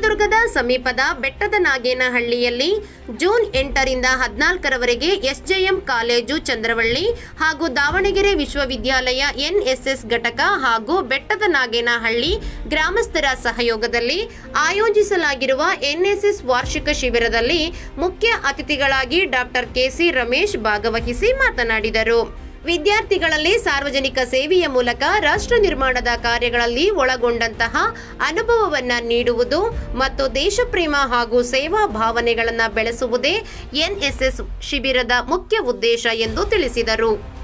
ಚಿತ್ರದುರ್ಗದ ಸಮೀಪದ ಬೆಟ್ಟದ ನಾಗೇನಹಳ್ಳಿಯಲ್ಲಿ ಜೂನ್ ಎಂಟರಿಂದ ಹದಿನಾಲ್ಕರವರೆಗೆ ಎಸ್ಜೆಎಂ ಕಾಲೇಜು ಚಂದ್ರವಳ್ಳಿ ಹಾಗೂ ದಾವಣಗೆರೆ ವಿಶ್ವವಿದ್ಯಾಲಯ ಎನ್ಎಸ್ಎಸ್ ಘಟಕ ಹಾಗೂ ಬೆಟ್ಟದ ನಾಗೇನಹಳ್ಳಿ ಗ್ರಾಮಸ್ಥರ ಸಹಯೋಗದಲ್ಲಿ ಆಯೋಜಿಸಲಾಗಿರುವ ಎನ್ಎಸ್ಎಸ್ ವಾರ್ಷಿಕ ಶಿಬಿರದಲ್ಲಿ ಮುಖ್ಯ ಅತಿಥಿಗಳಾಗಿ ಡಾಕ್ಟರ್ ಕೆಸಿ ರಮೇಶ್ ಭಾಗವಹಿಸಿ ಮಾತನಾಡಿದರು ವಿದ್ಯಾರ್ಥಿಗಳಲ್ಲಿ ಸಾರ್ವಜನಿಕ ಸೇವೆಯ ಮೂಲಕ ರಾಷ್ಟ್ರ ನಿರ್ಮಾಣದ ಕಾರ್ಯಗಳಲ್ಲಿ ಒಳಗೊಂಡಂತಹ ಅನುಭವವನ್ನ ನೀಡುವುದು ಮತ್ತು ದೇಶಪ್ರೇಮ ಹಾಗೂ ಸೇವಾ ಭಾವನೆಗಳನ್ನು ಬೆಳೆಸುವುದೇ ಎನ್ಎಸ್ಎಸ್ ಶಿಬಿರದ ಮುಖ್ಯ ಉದ್ದೇಶ ಎಂದು ತಿಳಿಸಿದರು